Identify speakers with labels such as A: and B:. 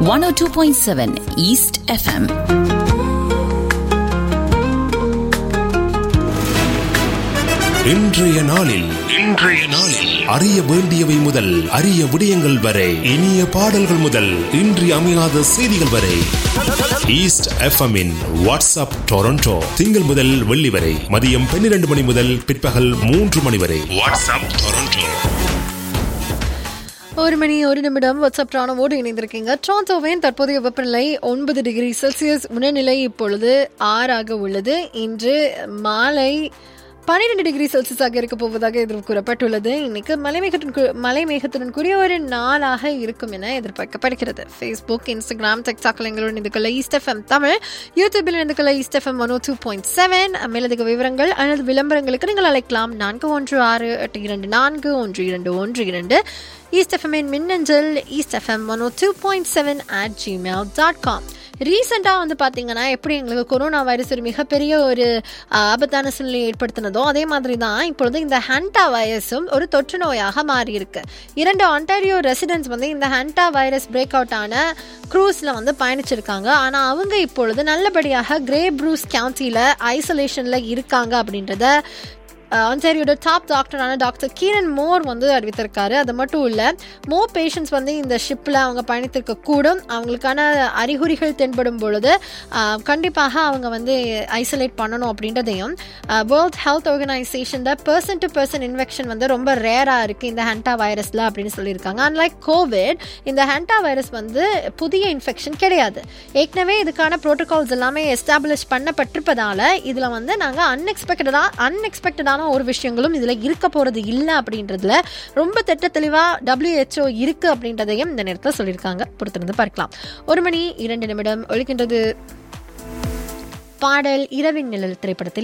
A: one O two point seven East FM
B: இன்றைய நாளில் இன்றைய நாளில் அறிய வேண்டியவை முதல் அரிய விடயங்கள் வரை இனிய பாடல்கள் முதல் இன்றி அமையாத செய்திகள் வரை ஈஸ்ட் எஃப்எம் இன் வாட்ஸ்அப் டொரண்டோ திங்கள் முதல் வெள்ளி வரை மதியம் பன்னிரண்டு மணி முதல் பிற்பகல் மூன்று மணி வரை வாட்ஸ்அப் டொரண்டோ
C: ஒரு மணி ஒரு நிமிடம் வாட்ஸ்அப் ட்ரானோவோடு இணைந்திருக்கீங்க ட்ரான்டோவின் தற்போதைய வெப்பநிலை ஒன்பது டிகிரி செல்சியஸ் உணர்நிலை இப்பொழுது ஆறாக உள்ளது இன்று மாலை பன்னிரெண்டு டிகிரி செல்சியஸாக இருக்க போவதாக எதிர்ப்பு கூறப்பட்டுள்ளது இன்னைக்கு மலைமேகத்துடன் கு- மலைமேகத்துடன் கூடிய ஒரு நாளாக இருக்கும் என எதிர்பார்க்கப்படுகிறது ஃபேஸ்புக் இன்ஸ்டாகிராம் டிக்டாக்ல எங்களுடன் இதுக்குள்ள ஈஸ்ட் எஃப்எம் தமிழ் யூடியூபில் இதுக்குள்ள East FM one two point seven மேலதிக விவரங்கள் அல்லது விளம்பரங்களுக்கு நீங்கள் அழைக்கலாம் நான்கு ஒன்று ஆறு எட்டு இரண்டு நான்கு ஒன்று இரண்டு ஒன்று இரண்டு ஈஸ்ட் எஃப்எம்மின் மின்னஞ்சல் East FM one two point seven at Gmail dot com ரீசெண்டாக வந்து பார்த்தீங்கன்னா எப்படி எங்களுக்கு கொரோனா வைரஸ் ஒரு மிகப்பெரிய ஒரு ஆஹ், ஆபத்தான சூழ்நிலையை ஏற்படுத்தினதோ அதே மாதிரி தான் இப்பொழுது இந்த ஹண்டா வைரஸும் ஒரு தொற்று நோயாக மாறியிருக்கு இரண்டு ஆன்டாரியோ ரெசிடென்ட்ஸ் வந்து இந்த ஹண்டா வைரஸ் பிரேக் அவுட் ஆன க்ரூஸில் வந்து பயணிச்சிருக்காங்க ஆனால் அவங்க இப்பொழுது நல்லபடியாக கிரே ப்ரூஸ் கவுண்டியில் ஐசோலேஷனில் இருக்காங்க அப்படின்றத ஆன்டாரியோட டாப் டாக்டரான டாக்டர் கீரன் மோர் வந்து அறிவித்திருக்காரு அது மட்டும் இல்லை மோர் பேஷண்ட்ஸ் வந்து இந்த ஷிப்பில் அவங்க பயணித்திருக்க கூடும் அவங்களுக்கான அறிகுறிகள் தென்படும் பொழுது ஆஹ், கண்டிப்பாக அவங்க வந்து ஐசோலேட் பண்ணணும் அப்படின்றதையும் World Health Organization person to person infection வந்து ரொம்ப ரேராக இருக்குது இந்த ஹென்டா வைரஸில் அப்படின்னு சொல்லியிருக்காங்க அன்லைக் கோவிட் இந்த ஹென்டா வைரஸ் வந்து புதிய இன்ஃபெக்ஷன் கிடையாது ஏற்கனவே இதுக்கான ப்ரோட்டோகால்ஸ் எல்லாமே எஸ்டாப்ளிஷ் பண்ணப்பட்டிருப்பதால இதில் வந்து நாங்கள் அன்எக்ஸ்பெக்டடாக அன்எக்ஸ்பெக்டடான ஒரு விஷயங்களும் இதில் இருக்க போகிறது இல்லை அப்படின்றதுல ரொம்ப திட்ட தெளிவாக டபிள்யூஹெச்ஓ இருக்கு அப்படின்றதையும் இந்த நேரத்தில் சொல்லியிருக்காங்க பொறுத்திருந்து பார்க்கலாம் ஒரு மணி இரண்டு நிமிடம் ஒழிக்கின்றது பாடல் இரவின் நிழல் திரைப்படத்தில்